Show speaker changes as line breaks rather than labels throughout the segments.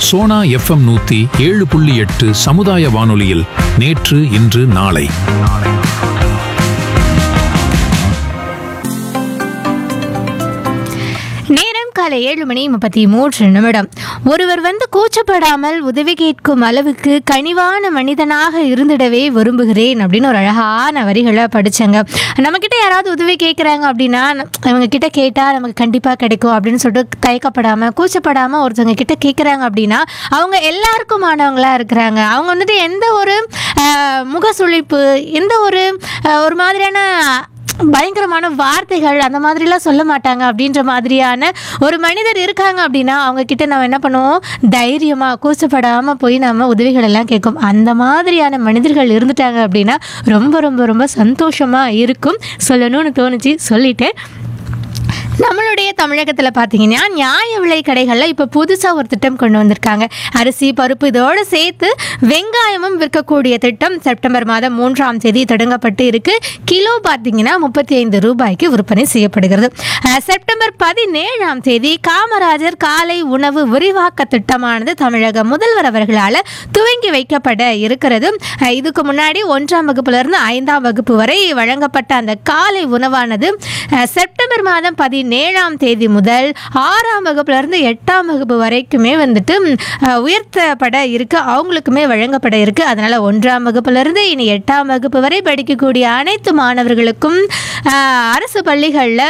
Sona FM நூத்தி ஏழு புள்ளி எட்டு சமுதாய வானொலியில் நேற்று இன்று நாளை
நேரம் காலை ஏழு மணி முப்பத்தி மூன்று நிமிடம் ஒருவர் வந்து கூச்சப்படாமல் உதவி கேட்கும் அளவுக்கு கனிவான மனிதனாக இருந்திடவே விரும்புகிறேன் அப்படின்னு ஒரு அழகான வரிகளை படிச்சங்க நம்மக்கிட்ட யாராவது உதவி கேட்குறாங்க அப்படின்னா அவங்க கிட்ட கேட்டால் நமக்கு கண்டிப்பாக கிடைக்கும் அப்படின்னு சொல்லிட்டு தயக்கப்படாமல் கூச்சப்படாமல் ஒருத்தவங்க கிட்ட கேட்குறாங்க அப்படின்னா அவங்க எல்லாருக்குமானவங்களா இருக்கிறாங்க அவங்க வந்துட்டு எந்த ஒரு ஆஹ், முகசுளிப்பு எந்த ஒரு ஆஹ், ஒரு மாதிரியான பயங்கரமான வார்த்தைகள் அந்த மாதிரிலாம் சொல்ல மாட்டாங்க அப்படின்ற மாதிரியான ஒரு மனிதர் இருக்காங்க அப்படின்னா அவங்க கிட்ட நம்ம என்ன பண்ணுவோம் தைரியமாக கூச்சப்படாமல் போய் நம்ம உதவிகள் எல்லாம் கேட்கும் அந்த மாதிரியான மனிதர்கள் இருந்துட்டாங்க அப்படின்னா ரொம்ப ரொம்ப ரொம்ப சந்தோஷமாக இருக்கும் சொல்லணும்னு தோணுச்சு சொல்லிட்டேன் நம்மளுடைய தமிழகத்தில் பார்த்தீங்கன்னா நியாய விலை கடைகளில் இப்போ புதுசாக ஒரு திட்டம் கொண்டு வந்திருக்காங்க அரிசி பருப்பு இதோடு சேர்த்து வெங்காயமும் விற்கக்கூடிய திட்டம் செப்டம்பர் மாதம் மூன்றாம் தேதி தொடங்கப்பட்டு இருக்கு கிலோ பார்த்தீங்கன்னா முப்பத்தி ஐந்து ரூபாய்க்கு விற்பனை செய்யப்படுகிறது அஹ், செப்டம்பர் பதினேழாம் தேதி காமராஜர் காலை உணவு விரிவாக்க திட்டமானது தமிழக முதல்வர் அவர்களால் துவங்கி வைக்கப்பட இருக்கிறது அஹ், இதுக்கு முன்னாடி ஒன்றாம் வகுப்புலேருந்து ஐந்தாம் வகுப்பு வரை வழங்கப்பட்ட அந்த காலை உணவானது அஹ், செப்டம்பர் மாதம் பதினேழாம் தேதி முதல் ஆறாம் வகுப்புல இருந்து எட்டாம் வகுப்பு வரைக்குமே வந்துட்டு ம், அஹ், உயர்த்தப்பட இருக்கு அவங்களுக்குமே வழங்கப்பட இருக்கு அதனால ஒன்றாம் வகுப்புல இருந்து இனி எட்டாம் வகுப்பு வரை படிக்கக்கூடிய அனைத்து மாணவர்களுக்கும் அஹ், அரசு பள்ளிகளில்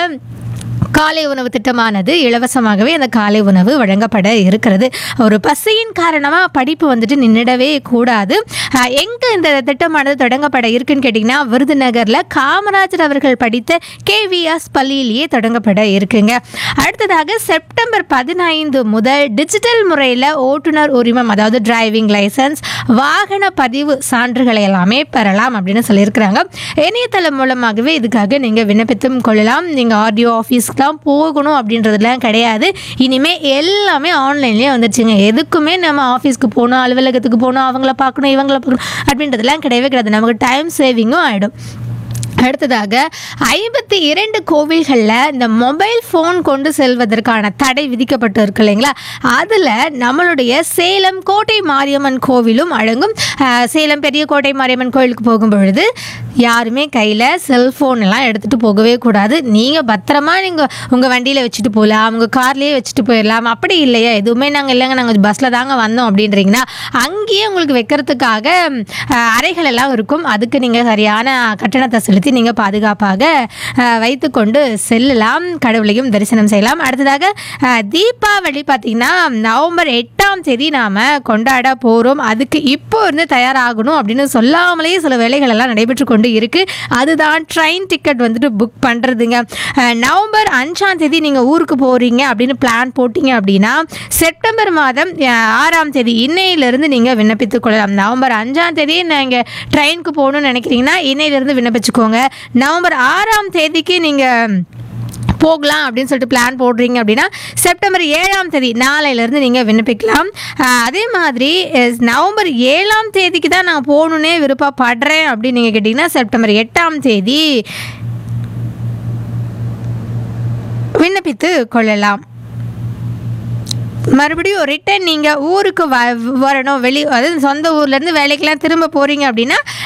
காலை உணவு திட்டமானது இலவசமாகவே அந்த காலை உணவு வழங்கப்பட இருக்கிறது ஒரு பசியின் காரணமாக படிப்பு வந்துட்டு நின்றுடவே கூடாது அஹ், எங்க இந்த திட்டமானது தொடங்கப்பட இருக்குன்னு கேட்டிங்கன்னா விருதுநகரில் காமராஜர் அவர்கள் படித்த கேவிஎஸ் பள்ளியிலேயே தொடங்கப்பட இருக்குங்க அடுத்ததாக செப்டம்பர் பதினைந்து முதல் டிஜிட்டல் முறையில் ஓட்டுநர் உரிமம் அதாவது டிரைவிங் லைசன்ஸ் வாகன பதிவு சான்றுகளை எல்லாமே பெறலாம் அப்படின்னு சொல்லியிருக்கிறாங்க இணையதளம் மூலமாகவே இதுக்காக நீங்கள் விண்ணப்பித்தும் கொள்ளலாம் நீங்கள் ஆர்டிஓ ஆஃபீஸ்க்கு தான் போகணும் அப்படின்றதுலாம் கிடையாது இனிமே எல்லாமே ஆன்லைன்லேயே வந்துருச்சுங்க எதுக்குமே நம்ம ஆஃபீஸ்க்கு போகணும் அலுவலகத்துக்கு போகணும் அவங்கள பார்க்கணும் இவங்கள பார்க்கணும் அப்படின்றதுலாம் கிடையவே கிடையாது நமக்கு டைம் சேவிங்கும் ஆகிடும் அடுத்ததாக ஐம்பத்தி இரண்டு கோவில்களில் இந்த மொபைல் ஃபோன் கொண்டு செல்வதற்கான தடை விதிக்கப்பட்டு இருக்கு இல்லைங்களா அதில் நம்மளுடைய சேலம் கோட்டை மாரியம்மன் கோவிலும் அடங்கும் அஹ், சேலம் பெரிய கோட்டை மாரியம்மன் கோவிலுக்கு போகும் பொழுது யாருமே கையில் செல்ஃபோன் எல்லாம் எடுத்துகிட்டு போகவே கூடாது நீங்கள் பத்திரமா நீங்கள் உங்கள் வண்டியில் வச்சுட்டு போகலாம் உங்கள் கார்லேயே வச்சுட்டு போயிடலாம் அப்படி இல்லையா எதுவுமே நாங்கள் இல்லைங்க நாங்கள் பஸ்ஸில் தாங்க வந்தோம் அப்படின்றீங்கன்னா அங்கேயே உங்களுக்கு வைக்கிறதுக்காக அஹ், அறைகள் எல்லாம் இருக்கும் அதுக்கு நீங்கள் சரியான கட்டணத்தை செலுத்தி நீங்கள் பாதுகாப்பாக அஹ், வைத்துக்கொண்டு செல்லலாம் கடவுளையும் தரிசனம் செய்யலாம் அடுத்ததாக அஹ், தீபாவளி பார்த்திங்கன்னா நவம்பர் எட்டாம் தேதி நாம் கொண்டாட போகிறோம் அதுக்கு இப்போ இருந்து தயாராகணும் அப்படின்னு சொல்லாமலேயே சில வேலைகள் எல்லாம் நடைபெற்று கொண்டு இருக்கு அதுதான் ட்ரெயின் டிக்கெட் வந்துட்டு புக் பண்ணுறதுங்க நவம்பர் அஞ்சாம் தேதி நீங்கள் ஊருக்கு போகிறீங்க அப்படின்னு பிளான் போட்டிங்க அப்படின்னா செப்டம்பர் மாதம் அஹ், ஆறாம் தேதி இன்னையிலிருந்து நீங்கள் விண்ணப்பித்துக் கொள்ளலாம் நவம்பர் அஞ்சாம் தேதி நீங்கள் ட்ரெயினுக்கு போகணும்னு நினைக்கிறீங்கன்னா இன்னையிலிருந்து விண்ணப்பிச்சுக்கோங்க நவம்பர் ஆறாம் தேதிக்கு நீங்கள் போகலாம் அப்படின்னு சொல்லிட்டு பிளான் போடுறீங்க அப்படின்னா செப்டம்பர் ஏழாம் தேதி நாளையிலேருந்து நீங்கள் விண்ணப்பிக்கலாம் ஆஹ் அதே மாதிரி அஹ் நவம்பர் ஏழாம் தேதிக்கு தான் நான் போகணுன்னே விருப்பப்படுறேன் அப்படின்னு நீங்கள் கேட்டிங்கன்னா செப்டம்பர் எட்டாம் தேதி விண்ணப்பித்து கொள்ளலாம் மறுபடியும் ரிட்டன் நீங்கள் ஊருக்கு வ வரணும் வெளி அதாவது சொந்த ஊர்லேருந்து வேலைக்கெல்லாம் திரும்ப போகிறீங்க அப்படின்னா